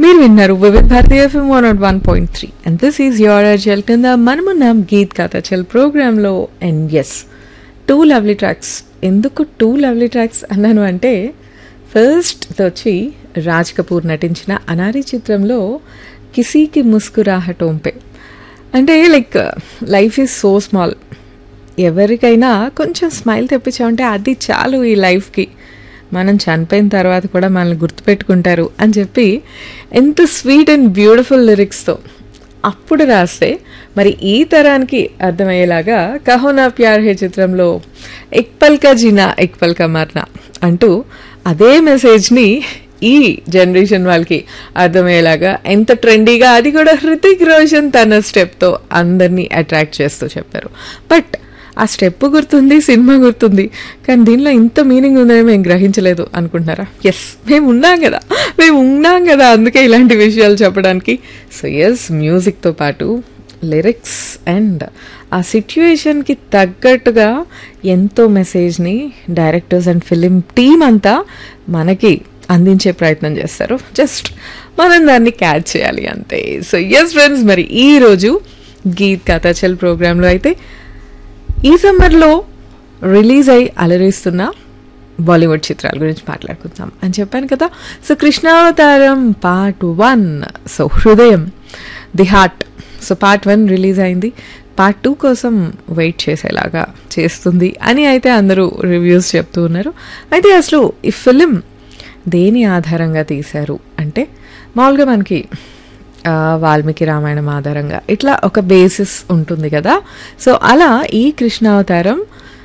మీరు విన్నారు Vividh Bharati FM one not one point three and this is your అర్జల్ కింద మనమున్నాం గీత్ కథ చల్ ప్రోగ్రాంలో and yes two lovely tracks ఎందుకు టూ లవ్లీ ట్రాక్స్ అన్నాను అంటే ఫస్ట్ వచ్చి రాజ్ కపూర్ నటించిన అనారి చిత్రంలో కిసీకి ముస్కురాహటోంపే అంటే like life is so small ఎవరికైనా కొంచెం స్మైల్ తెప్పించామంటే అది చాలు ఈ లైఫ్కి మనం చనిపోయిన తర్వాత కూడా మనల్ని గుర్తుపెట్టుకుంటారు అని చెప్పి ఎంత స్వీట్ అండ్ బ్యూటిఫుల్ లిరిక్స్తో అప్పుడు రాస్తే మరి ఈ తరానికి అర్థమయ్యేలాగా కహోనా ప్యార్ హే చిత్రంలో ఎక్పల్ కా జీనా ఎక్పల్ కా మర్నా అంటూ అదే మెసేజ్ని ఈ జనరేషన్ వాళ్ళకి అర్థమయ్యేలాగా ఎంత ట్రెండీగా అది కూడా హృతిక్ రోషన్ తన స్టెప్తో అందరినీ అట్రాక్ట్ చేస్తూ చెప్పారు బట్ ఆ స్టెప్ గుర్తుంది సినిమా గుర్తుంది కానీ దీనిలో ఇంత మీనింగ్ ఉందని మేము గ్రహించలేదు అనుకుంటున్నారా ఎస్ మేము ఉన్నాం కదా మేము ఉన్నాం కదా అందుకే ఇలాంటి విషయాలు చెప్పడానికి సో ఎస్ మ్యూజిక్తో పాటు లిరిక్స్ అండ్ ఆ సిచ్యువేషన్కి తగ్గట్టుగా ఎంతో మెసేజ్ని డైరెక్టర్స్ అండ్ ఫిలిం టీమ్ అంతా మనకి అందించే ప్రయత్నం చేస్తారు జస్ట్ మనం దాన్ని క్యాచ్ చేయాలి అంతే సో ఎస్ ఫ్రెండ్స్ మరి ఈరోజు గీత్ కథాచల్ ప్రోగ్రాంలో అయితే ఈ సమ్మర్లో రిలీజ్ అయి అలరిస్తున్న బాలీవుడ్ చిత్రాల గురించి మాట్లాడుకుందాం అని చెప్పాను కదా so Krishnavataram part one so హృదయం the heart so part one release అయింది పార్ట్ టూ కోసం వెయిట్ చేసేలాగా చేస్తుంది అని అయితే అందరూ రివ్యూస్ చెప్తూ ఉన్నారు అయితే అసలు ఈ ఫిలిం దేని ఆధారంగా తీశారు అంటే మామూలుగా మనకి వాల్మీకి రామాయణం ఆధారంగా ఇట్లా ఒక బేసిస్ ఉంటుంది కదా సో అలా ఈ Krishnavataram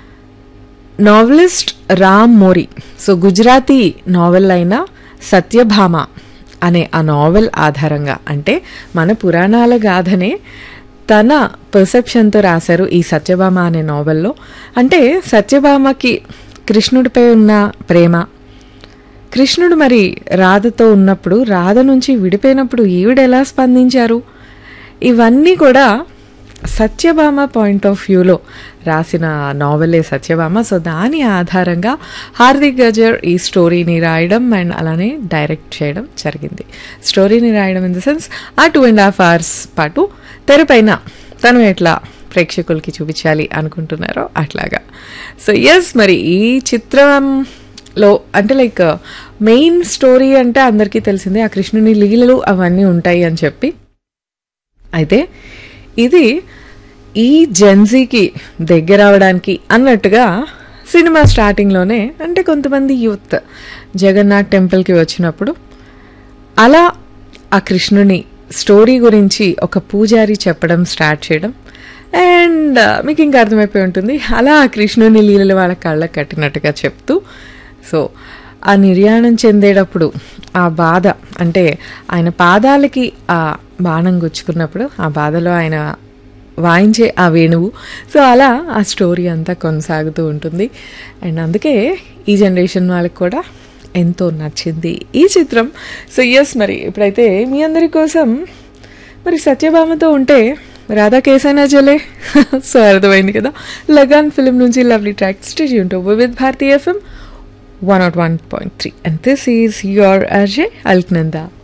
novelist Ram Mori so Gujarati novel అయిన సత్యభామ అనే ఆ నావెల్ ఆధారంగా అంటే మన పురాణాల గాథనే తన పర్సెప్షన్తో రాశారు ఈ సత్యభామ అనే నావెల్లో అంటే సత్యభామకి కృష్ణుడిపై ఉన్న ప్రేమ కృష్ణుడు మరి రాధతో ఉన్నప్పుడు రాధ నుంచి విడిపోయినప్పుడు ఈవిడ ఎలా స్పందించారు ఇవన్నీ కూడా సత్యభామ పాయింట్ ఆఫ్ వ్యూలో రాసిన నావెలే సత్యభామ సో దాని ఆధారంగా హార్దిక్ గజర్ ఈ స్టోరీని రాయడం అండ్ అలానే డైరెక్ట్ చేయడం జరిగింది స్టోరీని రాయడం ఇన్ ద సెన్స్ ఆ టూ అండ్ హాఫ్ అవర్స్ పాటు తెరపైన తను ఎట్లా ప్రేక్షకులకి చూపించాలి అనుకుంటున్నారో అట్లాగా సో ఎస్ మరి ఈ చిత్రం లో అంటే లైక్ మెయిన్ స్టోరీ అంటే అందరికీ తెలిసిందే ఆ కృష్ణుని లీలలు అవన్నీ ఉంటాయి అని చెప్పి అయితే ఇది ఈ జెన్జీకి దగ్గర అవడానికి అన్నట్టుగా సినిమా స్టార్టింగ్లోనే అంటే కొంతమంది యూత్ జగన్నాథ్ టెంపుల్కి వచ్చినప్పుడు అలా ఆ కృష్ణుని స్టోరీ గురించి ఒక పూజారి చెప్పడం స్టార్ట్ చేయడం అండ్ మీకు ఇంకా అర్థమైపోయి ఉంటుంది అలా ఆ కృష్ణుని లీలలు వాళ్ళ కళ్ళకు కట్టినట్టుగా చెప్తూ సో ఆ నిర్యాణం చెందేటప్పుడు ఆ బాధ అంటే ఆయన పాదాలకి ఆ బాణం గుచ్చుకున్నప్పుడు ఆ బాధలో ఆయన వాయించే ఆ వేణువు సో అలా ఆ స్టోరీ అంతా కొనసాగుతూ ఉంటుంది అండ్ అందుకే ఈ జనరేషన్ వాళ్ళకి కూడా ఎంతో నచ్చింది ఈ చిత్రం సో ఎస్ మరి ఇప్పుడైతే మీ అందరి కోసం మరి సత్యభామతో ఉంటే రాధా కేసైనా జలే సో అర్థమైంది కదా లగాన్ ఫిలిం నుంచి లవ్లీ ట్రాక్ స్టేజ్ ఉంటూ Vividh Bharati FM 101.3 and this is your Ajay Alknanda